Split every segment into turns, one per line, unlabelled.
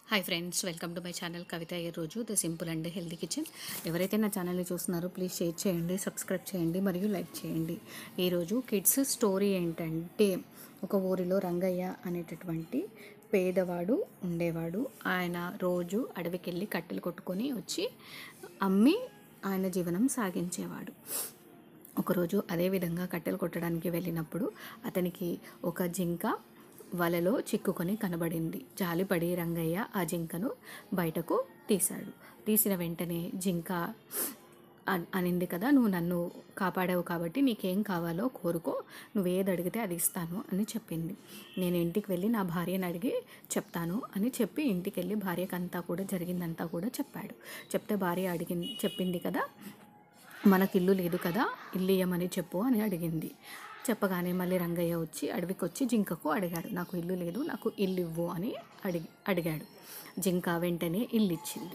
hi friends welcome to my channel Kavitha ఈ రోజు the simple and healthy kitchen ఎవరైతే నా ఛానల్ని చూస్తున్నారో ప్లీజ్ షేర్ చేయండి సబ్స్క్రైబ్ చేయండి మరియు లైక్ చేయండి ఈరోజు కిడ్స్ స్టోరీ ఏంటంటే ఒక ఊరిలో రంగయ్య అనేటటువంటి పేదవాడు ఉండేవాడు ఆయన రోజు అడవికి వెళ్ళి కట్టెలు కొట్టుకొని వచ్చి అమ్మి ఆయన జీవనం సాగించేవాడు ఒకరోజు అదే విధంగా కట్టెలు కొట్టడానికి వెళ్ళినప్పుడు అతనికి ఒక జింక వలలో చిక్కుకొని కనబడింది జాలిపడి రంగయ్య ఆ జింకను బయటకు తీశాడు తీసిన వెంటనే జింక అన్- అనింది కదా నువ్వు నన్ను కాపాడావు కాబట్టి నీకేం కావాలో కోరుకో నువ్వు ఏది అడిగితే అది ఇస్తాను అని చెప్పింది నేను ఇంటికి వెళ్ళి నా భార్యని అడిగి చెప్తాను అని చెప్పి ఇంటికి వెళ్ళి భార్యకంతా కూడా జరిగిందంతా కూడా చెప్పాడు చెప్తే భార్య అడిగింది చెప్పింది కదా మనకి ఇల్లు లేదు కదా ఇల్లు ఇయ్యమని చెప్పు అని అడిగింది చెప్పగానే మళ్ళీ రంగయ్య వచ్చి అడవికి వచ్చి జింకకు అడిగాడు నాకు ఇల్లు లేదు నాకు ఇల్లు ఇవ్వు అని అడిగి అడిగాడు జింక వెంటనే ఇల్లు ఇచ్చింది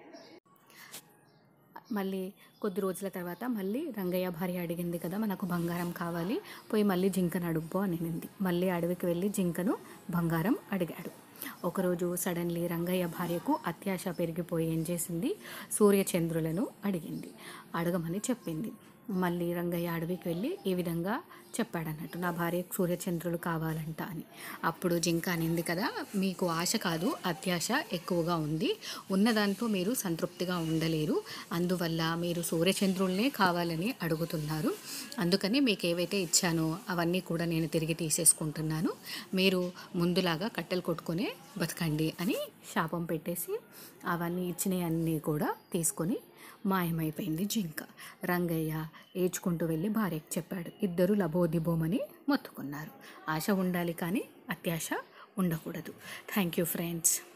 మళ్ళీ కొద్ది రోజుల తర్వాత మళ్ళీ రంగయ్య భార్య అడిగింది కదా మనకు బంగారం కావాలి పోయి మళ్ళీ జింకను అడుగు అని అనింది మళ్ళీ అడవికి వెళ్ళి జింకను బంగారం అడిగాడు ఒకరోజు సడన్లీ రంగయ్య భార్యకు అత్యాశ పెరిగిపోయి ఏం చేసింది సూర్యచంద్రులను అడిగింది అడగమని చెప్పింది మళ్ళీ రంగయ్య అడవికి వెళ్ళి ఈ విధంగా చెప్పాడన్నట్టు నా భార్యకు సూర్యచంద్రులు కావాలంట అని అప్పుడు జింక అనింది కదా మీకు ఆశ కాదు అత్యాశ ఎక్కువగా ఉంది ఉన్నదాంతో మీరు సంతృప్తిగా ఉండలేరు అందువల్ల మీరు సూర్యచంద్రుల్నే కావాలని అడుగుతున్నారు అందుకని మీకు ఏవైతే ఇచ్చానో అవన్నీ కూడా నేను తిరిగి తీసేసుకుంటున్నాను మీరు ముందులాగా కట్టెలు కొట్టుకొని బతకండి అని శాపం పెట్టేసి అవన్నీ ఇచ్చినవన్నీ కూడా తీసుకొని మాయమైపోయింది జింక రంగయ్య ఏడ్చుకుంటూ వెళ్ళి భార్యకు చెప్పాడు ఇద్దరు లబోదిబోమని మొత్తుకున్నారు ఆశ ఉండాలి కానీ అత్యాశ ఉండకూడదు థ్యాంక్ యూ ఫ్రెండ్స్